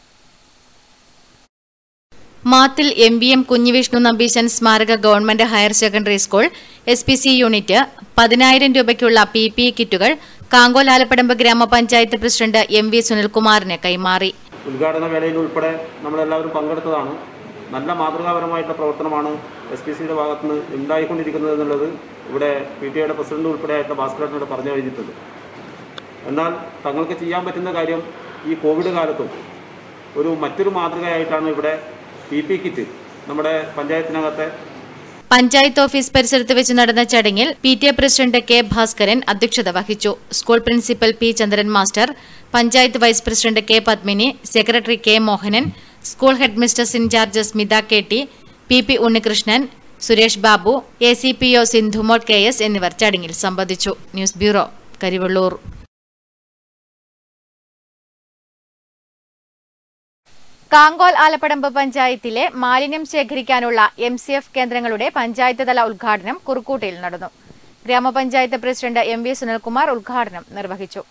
Mathil M V M Kunhivishnu Nambeesan സ്മാരക government higher secondary school S P C unit പതിനായിരം രൂപയ്ക്കുള്ള പി പി കിറ്റുകൾ കാങ്കോൽ ആലപ്പടമ്പ് ഗ്രാമപഞ്ചായത്ത് പ്രസിഡന്റ് എം വി സുനിൽകുമാറിന് കൈമാറി ഉദ്ഘാടന വേളയിൽ ഉൾപ്പെടെ നമ്മളെല്ലാവരും പങ്കെടുത്തതാണ് നല്ല മാതൃകാപരമായിട്ടുള്ള പ്രവർത്തനമാണ് എസ് പി സിയുടെ ഭാഗത്ത് നിന്ന് ഉണ്ടായിക്കൊണ്ടിരിക്കുന്നത് എന്നുള്ളത് ഇവിടെ പി ടി ഐയുടെ പ്രസിഡന്റ് ഉൾപ്പെടെയായിട്ടുള്ള ഭാസ്കരനോട് പറഞ്ഞു കഴിഞ്ഞിട്ടുണ്ട് എന്നാൽ തങ്ങൾക്ക് ചെയ്യാൻ പറ്റുന്ന കാര്യം ഈ കോവിഡ് കാലത്തും ഒരു മറ്റൊരു മാതൃകയായിട്ടാണ് ഇവിടെ പി പി കിറ്റ് നമ്മുടെ പഞ്ചായത്തിനകത്തെ പഞ്ചായത്ത് ഓഫീസ് പരിസരത്ത് വെച്ച് നടന്ന ചടങ്ങിൽ P T A president K Bhaskaran അധ്യക്ഷത വഹിച്ചു school principal P Chandran master panchayat vice president K Padmini secretary K Mohanan school head mistress in charge Smitha K T P P Unnikrishnan Suresh Babu A C P O Sindhumol K S എന്നിവർ ചടങ്ങിൽ സംബന്ധിച്ചു ന്യൂസ് ബ്യൂറോ കരിവള്ളൂർ കാങ്കോൽ ആലപ്പടമ്പ് പഞ്ചായത്തിലെ മാലിന്യം ശേഖരിക്കാനുള്ള എം സി എഫ് കേന്ദ്രങ്ങളുടെ പഞ്ചായത്ത് തല ഉദ്ഘാടനം കുറുക്കൂട്ടയിൽ നടന്നു ഗ്രാമപഞ്ചായത്ത് പ്രസിഡന്റ് എം വി സുനിൽകുമാർ ഉദ്ഘാടനം നിർവഹിച്ചു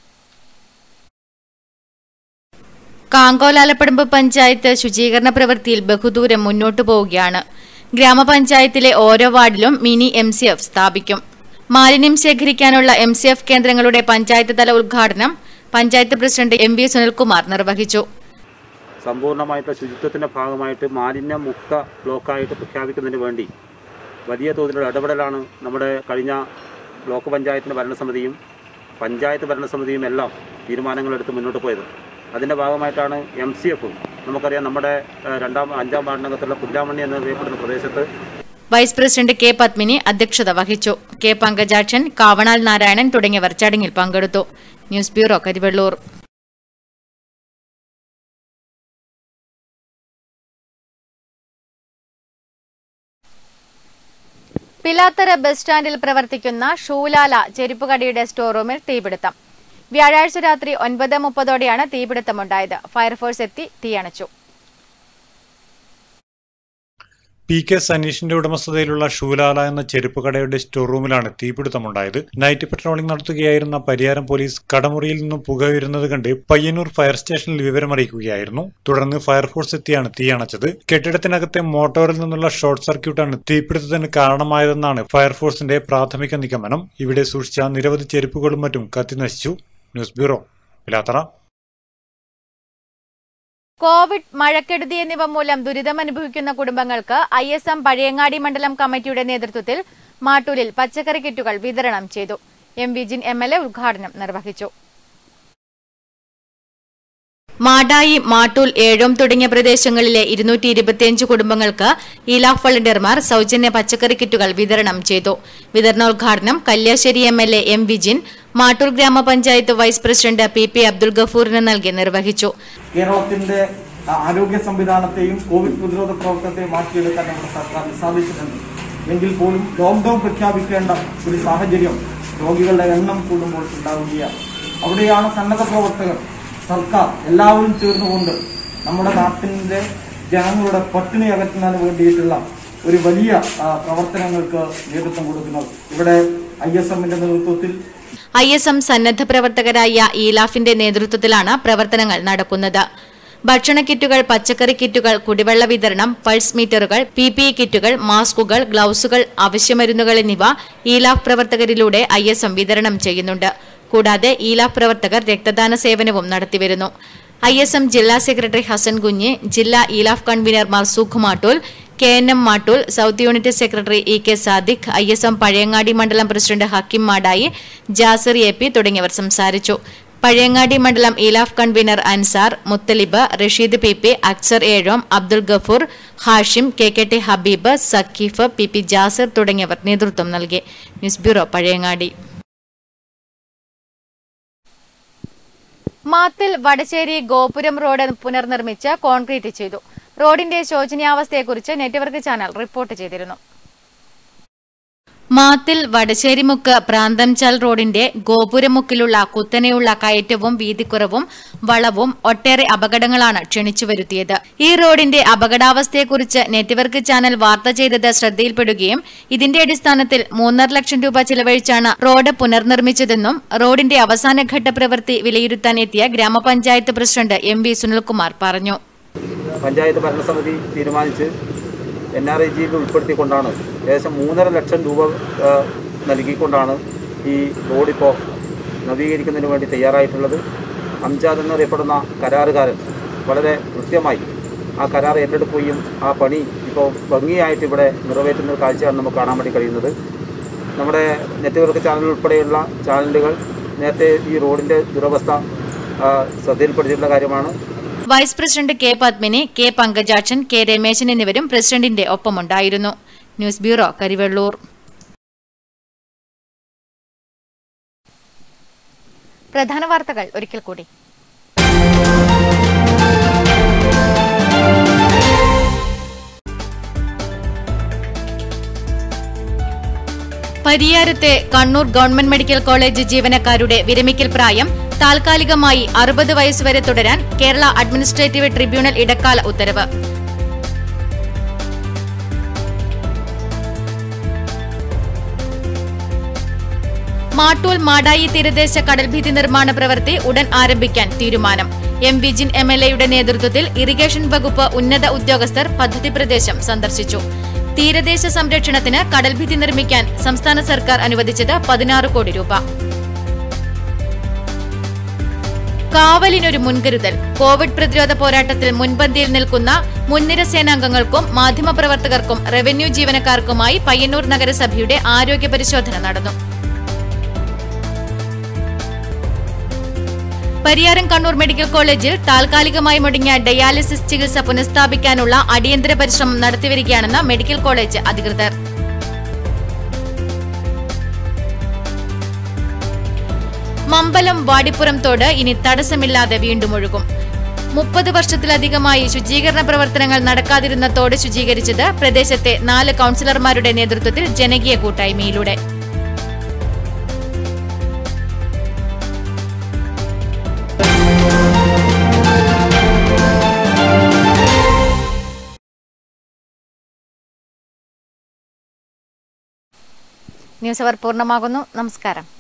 കാങ്കോൽ ആലപ്പടമ്പ് പഞ്ചായത്ത് ശുചീകരണ പ്രവൃത്തിയിൽ ബഹുദൂരം മുന്നോട്ടു പോവുകയാണ് ഗ്രാമപഞ്ചായത്തിലെ ഓരോ വാർഡിലും മിനി എം സി എഫ് സ്ഥാപിക്കും മാലിന്യം ശേഖരിക്കാനുള്ള എം സി എഫ് കേന്ദ്രങ്ങളുടെ പഞ്ചായത്ത് തല ഉദ്ഘാടനം panchayat president M V Sunilkumar നിർവഹിച്ചു സമ്പൂർണ്ണമായിട്ടുള്ള ശുചിത്വത്തിൻ്റെ ഭാഗമായിട്ട് മാലിന്യമുക്ത ബ്ലോക്കായിട്ട് പ്രഖ്യാപിക്കുന്നതിന് വേണ്ടി വലിയ തോതിലുള്ള ഇടപെടലാണ് നമ്മുടെ കഴിഞ്ഞ ബ്ലോക്ക് പഞ്ചായത്തിൻ്റെ ഭരണസമിതിയും പഞ്ചായത്ത് ഭരണസമിതിയും എല്ലാം തീരുമാനങ്ങളെടുത്ത് മുന്നോട്ട് പോയത് അതിൻ്റെ ഭാഗമായിട്ടാണ് എം സി എഫ് നമുക്കറിയാം നമ്മുടെ ഏഹ്, രണ്ടാം അഞ്ചാം വാർഡിനകത്തുള്ള പുല്ലാമണ്ണി എന്നറിയപ്പെടുന്ന പ്രദേശത്ത് വൈസ് പ്രസിഡന്റ് കെ പത്മിനി അധ്യക്ഷത വഹിച്ചു കെ പങ്കജാക്ഷൻ കാവണാൽ നാരായണൻ തുടങ്ങിയവർ ചടങ്ങിൽ പങ്കെടുത്തു news bureau Karivellur Pilathara bus സ്റ്റാൻഡിൽ പ്രവർത്തിക്കുന്ന ഷൂലാല ചെരുപ്പുകടയുടെ സ്റ്റോർ റൂമിൽ തീപിടുത്തം വ്യാഴാഴ്ച രാത്രി ഒൻപത് മുപ്പതോടെയാണ് തീപിടുത്തമുണ്ടായത് ഫയർഫോഴ്സ് എത്തി തീയണച്ചു പി കെ സനീഷിന്റെ ഉടമസ്ഥതയിലുള്ള ഷൂലാല എന്ന ചെരുപ്പ് കടയുടെ സ്റ്റോർ റൂമിലാണ് തീപിടുത്തമുണ്ടായത് നൈറ്റ് പട്രോളിംഗ് നടത്തുകയായിരുന്ന പരിയാരം പോലീസ് കടമുറിയിൽ നിന്നും പുക ഉയരുന്നത് കണ്ട് പയ്യന്നൂർ ഫയർ സ്റ്റേഷനിൽ വിവരമറിയിക്കുകയായിരുന്നു തുടർന്ന് ഫയർഫോഴ്സ് എത്തിയാണ് തീയണച്ചത് കെട്ടിടത്തിനകത്തെ മോട്ടോറിൽ നിന്നുള്ള ഷോർട്ട് സർക്യൂട്ടാണ് തീപിടുത്തത്തിന് കാരണമായതെന്നാണ് ഫയർഫോഴ്സിന്റെ പ്രാഥമിക നിഗമനം ഇവിടെ സൂക്ഷിച്ച നിരവധി ചെരുപ്പുകളും മറ്റും കത്തിനശിച്ചു ന്യൂസ് ബ്യൂറോ പിലാത്തറ കോവിഡ് മഴക്കെടുതി എന്നിവ മൂലം ദുരിതമനുഭവിക്കുന്ന കുടുംബങ്ങൾക്ക് ഐ എസ് എം പഴയങ്ങാടി മണ്ഡലം കമ്മിറ്റിയുടെ നേതൃത്വത്തിൽ മാട്ടൂലിൽ പച്ചക്കറി കിറ്റുകൾ വിതരണം ചെയ്തു M Vijin M L A ഉദ്ഘാടനം നിർവഹിച്ചു മാടായി മാട്ടൂൽ ഏഴോം തുടങ്ങിയ പ്രദേശങ്ങളിലെ ഇരുന്നൂറ്റി ഇരുപത്തിയഞ്ച് കുടുംബങ്ങൾക്ക് ഇലാഫ് വളണ്ടിയർമാർ സൗജന്യ പച്ചക്കറി കിറ്റുകൾ വിതരണം ചെയ്തു വിതരണോദ്ഘാടനം Kalliasseri M L A M Vijin Mattoor ഗ്രാമപഞ്ചായത്ത് vice president P P Abdul ഗഫൂറിന് നൽകി നിർവഹിച്ചു കേരളത്തിന്റെ ആരോഗ്യ സംവിധാനത്തെയും കോവിഡ് പ്രതിരോധ പ്രവർത്തനത്തെയും മാറ്റിയെടുക്കാൻ നമ്മുടെ സർക്കാരിന് സാധിച്ചിട്ടുണ്ട് എങ്കിൽ പോലും ലോക്ക്ഡൌൺ പ്രഖ്യാപിക്കേണ്ട ഒരു സാഹചര്യം രോഗികളുടെ എണ്ണം കൂടുമ്പോൾ ഉണ്ടാവുകയാണ് അവിടെയാണ് സന്നദ്ധ പ്രവർത്തകർ സർക്കാർ എല്ലാവരും ചേർന്നുകൊണ്ട് നമ്മുടെ നാട്ടിന്റെ ജനങ്ങളുടെ പട്ടിണി അകറ്റുന്നതിന് വേണ്ടിയിട്ടുള്ള ഒരു വലിയ ആ, പ്രവർത്തനങ്ങൾക്ക് നേതൃത്വം കൊടുക്കുന്നത് ഇവിടെ ഐ എസ് എമ്മിന്റെ നേതൃത്വത്തിൽ ഐ എസ് എം സന്നദ്ധ പ്രവർത്തകരായ ഈലാഫിന്റെ നേതൃത്വത്തിലാണ് പ്രവർത്തനങ്ങൾ നടക്കുന്നത് ഭക്ഷണ കിറ്റുകൾ പച്ചക്കറി കിറ്റുകൾ കുടിവെള്ള വിതരണം പൾസ് മീറ്ററുകൾ പി പി ഇ കിറ്റുകൾ മാസ്കുകൾ ഗ്ലൌസുകൾ അവശ്യമരുന്നുകൾ എന്നിവ ഈലാഫ് പ്രവർത്തകരിലൂടെ ഐ എസ് എം വിതരണം ചെയ്യുന്നുണ്ട് കൂടാതെ ഈലാഫ് പ്രവർത്തകർ രക്തദാന സേവനവും നടത്തിവരുന്നു ഐ എസ് എം ജില്ലാ സെക്രട്ടറി ഹസൻ കുഞ്ഞ് ജില്ലാ Ilaf convener Marzooq Mattool K N M Mattool south unit secretary E K Sadiq I S M Pazhayangadi മണ്ഡലം president Hakkim Madayi Jasir A P തുടങ്ങിയവർ സംസാരിച്ചു പഴയങ്ങാടി മണ്ഡലം Ilaf convener Ansar Muthalib Rasheed P P Aksar Ezhome Abdul Gafoor Hashim K K T Habeeb Sakeef P P Jasir തുടങ്ങിയവർ നേതൃത്വം നൽകി ന്യൂസ് ബ്യൂറോ പഴയങ്ങാടി മാത്തിൽ വടശ്ശേരി ഗോപുരം റോഡ് പുനർനിർമ്മിച്ച് കോൺക്രീറ്റ് ചെയ്തു റോഡിന്റെ ശോചനീയാവസ്ഥയെക്കുറിച്ച് നെറ്റ്വർക്ക് ചാനൽ റിപ്പോർട്ട് ചെയ്തിരുന്നു മാത്തിൽ വടശ്ശേരിമുക്ക് പ്രാന്തംചാൽ റോഡിന്റെ ഗോപുരമുക്കിലുള്ള കുത്തനെയുള്ള കയറ്റവും വീതിക്കുറവും വളവും ഒട്ടേറെ അപകടങ്ങളാണ് ക്ഷണിച്ചു വരുത്തിയത് ഈ റോഡിന്റെ അപകടാവസ്ഥയെക്കുറിച്ച് നെറ്റ്വർക്ക് ചാനൽ വാർത്ത ചെയ്തത് ശ്രദ്ധയിൽപ്പെടുകയും ഇതിന്റെ അടിസ്ഥാനത്തിൽ മൂന്നര ലക്ഷം രൂപ ചിലവഴിച്ചാണ് റോഡ് പുനർനിർമ്മിച്ചതെന്നും റോഡിന്റെ അവസാനഘട്ട പ്രവൃത്തി വിലയിരുത്താൻ എത്തിയ ഗ്രാമപഞ്ചായത്ത് പ്രസിഡന്റ് എം വി സുനിൽകുമാർ പറഞ്ഞു പഞ്ചായത്ത് ഭരണസമിതി തീരുമാനിച്ച് എൻ ആർ ഐ ജിയിൽ ഉൾപ്പെടുത്തിക്കൊണ്ടാണ് ഏകദേശം മൂന്നര ലക്ഷം രൂപ ആ, നൽകിക്കൊണ്ടാണ് ഈ റോഡിപ്പോൾ നവീകരിക്കുന്നതിന് വേണ്ടി തയ്യാറായിട്ടുള്ളത് അംജാദ് എന്നറിയപ്പെടുന്ന കരാറുകാരൻ വളരെ കൃത്യമായി ആ കരാർ ഏറ്റെടുക്കുകയും ആ പണി ഇപ്പോൾ ഭംഗിയായിട്ട് ഇവിടെ നിറവേറ്റുന്ന ഒരു കാഴ്ചയാണ് നമുക്ക് കാണാൻ വേണ്ടി കഴിയുന്നത് നമ്മുടെ നെറ്റ്വർക്ക് ചാനൽ ഉൾപ്പെടെയുള്ള ചാനലുകൾ നേരത്തെ ഈ റോഡിൻ്റെ ദുരവസ്ഥ ആ, ശ്രദ്ധയിൽപ്പെടുത്തിയിട്ടുള്ള കാര്യമാണ് vice president K Padmini K Pankajakshan K Rameshan എന്നിവരും പ്രസിഡന്റിന്റെ ഒപ്പമുണ്ടായിരുന്നു ന്യൂസ് ബ്യൂറോ കരിവെള്ളൂർ പ്രധാന വാർത്തകൾ ഒരിക്കൽ കൂടി പരിയാരത്തെ കണ്ണൂർ ഗവൺമെന്റ് മെഡിക്കൽ കോളേജ് ജീവനക്കാരുടെ വിരമിക്കൽ പ്രായം താൽക്കാലികമായി അറുപത് വയസ്സുവരെ തുടരാൻ കേരള അഡ്മിനിസ്ട്രേറ്റീവ് ട്രിബ്യൂണൽ ഇടക്കാല ഉത്തരവ് മാട്ടൂൽ മാടായി തീരദേശ കടൽഭിത്തി നിർമ്മാണ പ്രവൃത്തി ഉടൻ ആരംഭിക്കാൻ തീരുമാനം എം വിജിൻ എം എൽ എയുടെ നേതൃത്വത്തിൽ ഇറിഗേഷൻ വകുപ്പ് ഉന്നത ഉദ്യോഗസ്ഥർ പദ്ധതി പ്രദേശം സന്ദർശിച്ചു തീരദേശ സംരക്ഷണത്തിന് കടൽഭിത്തി നിർമ്മിക്കാൻ സംസ്ഥാന സർക്കാർ അനുവദിച്ചത് പതിനാറ് കോടി രൂപ കാവലിനൊരു മുൻകരുതൽ കോവിഡ് പ്രതിരോധ പോരാട്ടത്തിൽ മുൻപന്തിയിൽ നിൽക്കുന്ന മുൻനിര സേനാംഗങ്ങൾക്കും മാധ്യമപ്രവർത്തകർക്കും റവന്യൂ ജീവനക്കാർക്കുമായി പയ്യന്നൂർ നഗരസഭയുടെ ആരോഗ്യ പരിശോധന നടന്നു പരിയാരം കണ്ണൂർ മെഡിക്കൽ കോളേജിൽ താൽക്കാലികമായി മുടങ്ങിയ ഡയാലിസിസ് ചികിത്സ പുനഃസ്ഥാപിക്കാനുള്ള അടിയന്തര പരിശ്രമം നടത്തിവരികയാണെന്ന് മെഡിക്കൽ കോളേജ് അധികൃതർ മമ്പലം വാടിപ്പുറം തോട് ഇനി തടസ്സമില്ലാതെ വീണ്ടും ഒഴുകും മുപ്പത് വർഷത്തിലധികമായി ശുചീകരണ പ്രവർത്തനങ്ങൾ നടക്കാതിരുന്ന തോട് ശുചീകരിച്ചത് പ്രദേശത്തെ നാല് കൌൺസിലർമാരുടെ നേതൃത്വത്തിൽ ജനകീയ കൂട്ടായ്മയിലൂടെ ന്യൂസ് അവർ പൂർണ്ണമാകുന്നു നമസ്കാരം